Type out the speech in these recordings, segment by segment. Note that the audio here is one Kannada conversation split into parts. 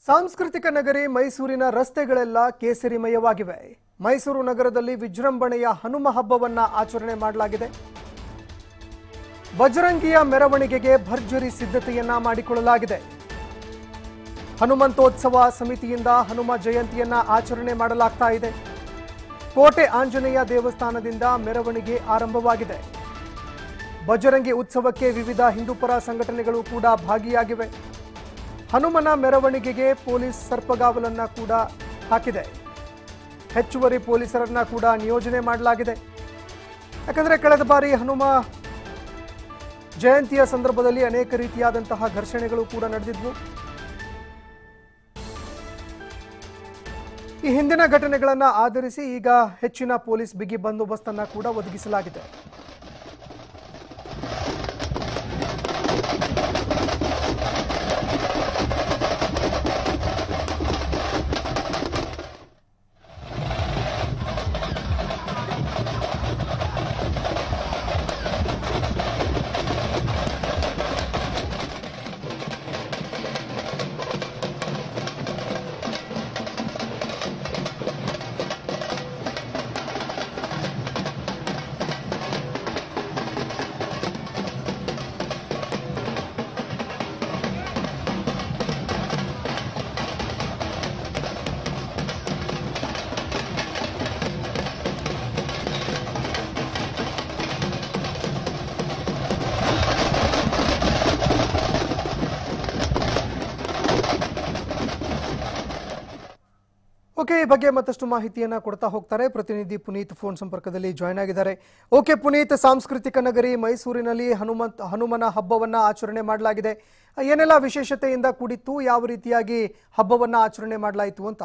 ಸಾಂಸ್ಕೃತಿಕ ನಗರಿ ಮೈಸೂರಿನ ರಸ್ತೆಗಳೆಲ್ಲ ಕೇಸರಿಮಯವಾಗಿವೆ ಮೈಸೂರು ನಗರದಲ್ಲಿ ವಿಜೃಂಭಣೆಯ ಹನುಮ ಹಬ್ಬವನ್ನ ಆಚರಣೆ ಮಾಡಲಾಗಿದೆ ಬಜರಂಗಿಯ ಮೆರವಣಿಗೆಗೆ ಭರ್ಜರಿ ಸಿದ್ಧತೆಯನ್ನ ಮಾಡಿಕೊಳ್ಳಲಾಗಿದೆ ಹನುಮಂತೋತ್ಸವ ಸಮಿತಿಯಿಂದ ಹನುಮ ಜಯಂತಿಯನ್ನ ಆಚರಣೆ ಮಾಡಲಾಗ್ತಾ ಇದೆ ಕೋಟೆ ಆಂಜನೇಯ ದೇವಸ್ಥಾನದಿಂದ ಮೆರವಣಿಗೆ ಆರಂಭವಾಗಿದೆ ಬಜರಂಗಿ ಉತ್ಸವಕ್ಕೆ ವಿವಿಧ ಹಿಂದೂಪರ ಸಂಘಟನೆಗಳು ಕೂಡ ಭಾಗಿಯಾಗಿವೆ ಹನುಮನ ಮೆರವಣಿಗೆಗೆ ಪೊಲೀಸ್ ಸರ್ಪಗಾವಲನ್ನ ಕೂಡ ಹಾಕಿದೆ ಹೆಚ್ಚುವರಿ ಪೊಲೀಸರನ್ನ ಕೂಡ ನಿಯೋಜನೆ ಮಾಡಲಾಗಿದೆ ಯಾಕಂದ್ರೆ ಕಳೆದ ಬಾರಿ ಹನುಮ ಜಯಂತಿಯ ಸಂದರ್ಭದಲ್ಲಿ ಅನೇಕ ರೀತಿಯಾದಂತಹ ಘರ್ಷಣೆಗಳು ಕೂಡ ನಡೆದಿದ್ವು ಈ ಹಿಂದಿನ ಘಟನೆಗಳನ್ನ ಆಧರಿಸಿ ಈಗ ಹೆಚ್ಚಿನ ಪೊಲೀಸ್ ಬಿಗಿ ಬಂದೋಬಸ್ತನ್ನ ಕೂಡ ಒದಗಿಸಲಾಗಿದೆ ಓಕೆ ಈ ಬಗ್ಗೆ ಮತ್ತಷ್ಟು ಮಾಹಿತಿಯನ್ನ ಕೊಡ್ತಾ ಹೋಗ್ತಾರೆ ಪ್ರತಿನಿಧಿ ಪುನೀತ್ ಫೋನ್ ಸಂಪರ್ಕದಲ್ಲಿ ಜಾಯ್ನ್ ಆಗಿದ್ದಾರೆ ಓಕೆ ಪುನೀತ್ ಸಾಂಸ್ಕೃತಿಕ ನಗರಿ ಮೈಸೂರಿನಲ್ಲಿ ಹನುಮಂತ್ ಹನುಮನ ಹಬ್ಬವನ್ನ ಆಚರಣೆ ಮಾಡಲಾಗಿದೆ ಏನೆಲ್ಲ ವಿಶೇಷತೆಯಿಂದ ಕೂಡಿತ್ತು ಯಾವ ರೀತಿಯಾಗಿ ಹಬ್ಬವನ್ನ ಆಚರಣೆ ಮಾಡಲಾಯಿತು ಅಂತ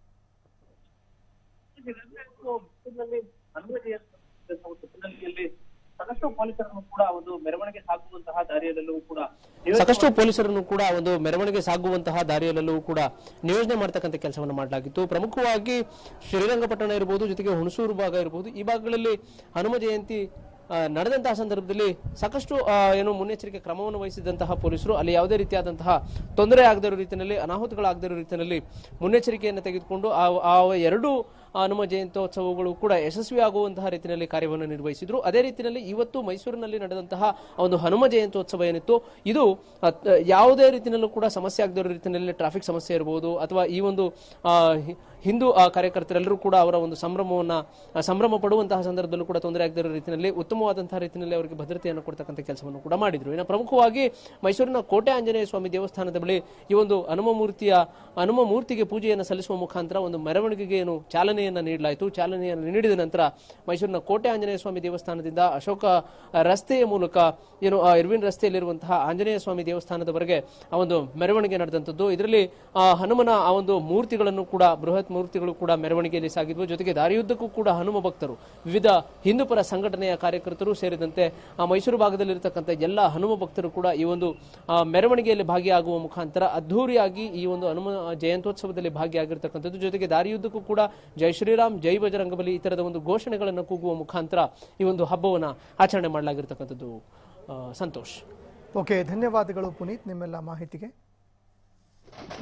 ಹಿನ್ನೆಲೆಯಲ್ಲಿ ಸಾಕಷ್ಟು ಪೊಲೀಸರನ್ನು ಕೂಡ ಒಂದು ಮೆರವಣಿಗೆ ಸಾಗುವಂತಹ ದಾರಿಯಲ್ಲೆಲ್ಲವೂ ಕೂಡ ಸಾಕಷ್ಟು ಪೊಲೀಸರನ್ನು ಕೂಡ ಒಂದು ಮೆರವಣಿಗೆ ಸಾಗುವಂತಹ ದಾರಿಯಲ್ಲೆಲ್ಲವೂ ಕೂಡ ನಿಯೋಜನೆ ಮಾಡ್ತಕ್ಕಂಥ ಕೆಲಸವನ್ನು ಮಾಡಲಾಗಿತ್ತು ಪ್ರಮುಖವಾಗಿ ಶ್ರೀರಂಗಪಟ್ಟಣ ಇರಬಹುದು ಜೊತೆಗೆ ಹುಣಸೂರು ಭಾಗ ಇರಬಹುದು ಈ ಭಾಗಗಳಲ್ಲಿ ಹನುಮ ಜಯಂತಿ ಆ, ನಡೆದಂತಹ ಸಂದರ್ಭದಲ್ಲಿ ಸಾಕಷ್ಟು ಆ, ಏನು ಮುನ್ನೆಚ್ಚರಿಕೆ ಕ್ರಮವನ್ನು ವಹಿಸಿದಂತಹ ಪೊಲೀಸರು ಅಲ್ಲಿ ಯಾವುದೇ ರೀತಿಯಾದಂತಹ ತೊಂದರೆ ಆಗದೇ ಇರೋ ರೀತಿಯಲ್ಲಿ ಅನಾಹುತಗಳಾಗದೇ ಇರೋ ರೀತಿಯಲ್ಲಿ ಮುನ್ನೆಚ್ಚರಿಕೆಯನ್ನು ತೆಗೆದುಕೊಂಡು ಆ ಆ ಎರಡು ಹನುಮ ಜಯಂತ್ಯೋತ್ಸವಗಳು ಕೂಡ ಯಶಸ್ವಿಯಾಗುವಂತಹ ರೀತಿಯಲ್ಲಿ ಕಾರ್ಯವನ್ನು ನಿರ್ವಹಿಸಿದ್ರು ಅದೇ ರೀತಿಯಲ್ಲಿ ಇವತ್ತು ಮೈಸೂರಿನಲ್ಲಿ ನಡೆದಂತಹ ಒಂದು ಹನುಮ ಜಯಂತ್ಯೋತ್ಸವ ಏನಿತ್ತು ಇದು ಅತ್- ಯಾವುದೇ ರೀತಿಯಲ್ಲೂ ಕೂಡ ಸಮಸ್ಯೆ ಆಗದೇ ಇರೋ ರೀತಿಯಲ್ಲಿ ಟ್ರಾಫಿಕ್ ಸಮಸ್ಯೆ ಇರಬಹುದು ಅಥವಾ ಈ ಒಂದು ಆ, ಹಿ- ಹಿಂದೂ ಆ, ಕಾರ್ಯಕರ್ತರೆಲ್ಲರೂ ಕೂಡ ಅವರ ಒಂದು ಸಂಭ್ರಮವನ್ನ ಆ, ಸಂಭ್ರಮ ಪಡುವಂತಹ ಸಂದರ್ಭದಲ್ಲೂ ಕೂಡ ತೊಂದರೆ ಆಗದೇ ಇರೋ ರೀತಿಯಲ್ಲಿ ಉತ್ತಮವಾದಂತಹ ರೀತಿಯಲ್ಲಿ ಅವರಿಗೆ ಭದ್ರತೆಯನ್ನು ಕೊಡ್ತಕ್ಕಂಥ ಕೆಲಸವನ್ನು ಕೂಡ ಮಾಡಿದ್ರು ಇನ್ನು ಪ್ರಮುಖವಾಗಿ ಮೈಸೂರಿನ ಕೋಟೆ ಆಂಜನೇಯ ಸ್ವಾಮಿ ದೇವಸ್ಥಾನದ ಬಳಿ ಈ ಒಂದು ಹನುಮ ಮೂರ್ತಿಯ ಹನುಮ ಮೂರ್ತಿಗೆ ಪೂಜೆಯನ್ನು ಸಲ್ಲಿಸುವ ಮುಖಾಂತರ ಒಂದು ಮೆರವಣಿಗೆಗೆ ಏನು ಚಾಲನೆಯನ್ನು ನೀಡಲಾಯಿತು ಚಾಲನೆಯನ್ನು ನೀಡಿದ ನಂತರ ಮೈಸೂರಿನ ಕೋಟೆ ಆಂಜನೇಯ ಸ್ವಾಮಿ ದೇವಸ್ಥಾನದಿಂದ ಅಶೋಕ ರಸ್ತೆಯ ಮೂಲಕ ಏನು ಆ ಇರ್ವಿನ್ ರಸ್ತೆಯಲ್ಲಿರುವಂತಹ ಆಂಜನೇಯ ಸ್ವಾಮಿ ದೇವಸ್ಥಾನದವರೆಗೆ ಆ ಒಂದು ಮೆರವಣಿಗೆ ನಡೆದಂಥದ್ದು ಇದರಲ್ಲಿ ಆ ಹನುಮನ ಆ ಒಂದು ಮೂರ್ತಿಗಳನ್ನು ಕೂಡ ಬೃಹತ್ ಮೂರ್ತಿಗಳು ಕೂಡ ಮೆರವಣಿಗೆಯಲ್ಲಿ ಸಾಗಿದ್ವು ಜೊತೆಗೆ ದಾರಿಯುದ್ದಕ್ಕೂ ಕೂಡ ಹನುಮ ಭಕ್ತರು ವಿವಿಧ ಹಿಂದೂಪರ ಸಂಘಟನೆಯ ಕಾರ್ಯಕರ್ತರು ಸೇರಿದಂತೆ ಆ ಮೈಸೂರು ಭಾಗದಲ್ಲಿರತಕ್ಕಂಥ ಎಲ್ಲ ಹನುಮ ಭಕ್ತರು ಕೂಡ ಈ ಒಂದು ಆ, ಮೆರವಣಿಗೆಯಲ್ಲಿ ಭಾಗಿಯಾಗುವ ಮುಖಾಂತರ ಅದ್ಧೂರಿಯಾಗಿ ಈ ಒಂದು ಹನುಮ ಜಯಂತ್ಯೋತ್ಸವದಲ್ಲಿ ಭಾಗಿಯಾಗಿರ್ತಕ್ಕಂಥದ್ದು ಜೊತೆಗೆ ದಾರಿಯುದ್ದಕ್ಕೂ ಕೂಡ ಜೈ ಶ್ರೀರಾಮ್ ಜೈ ಬಜರಂಗಬಲಿ ಈ ತರದ ಒಂದು ಘೋಷಣೆಗಳನ್ನು ಕೂಗುವ ಮುಖಾಂತರ ಈ ಒಂದು ಹಬ್ಬವನ್ನು ಆಚರಣೆ ಮಾಡಲಾಗಿರ್ತಕ್ಕಂಥದ್ದು ಆ, ಸಂತೋಷ್ ಓಕೆ ಧನ್ಯವಾದಗಳು ಪುನೀತ್ ನಿಮ್ಮೆಲ್ಲ ಮಾಹಿತಿಗೆ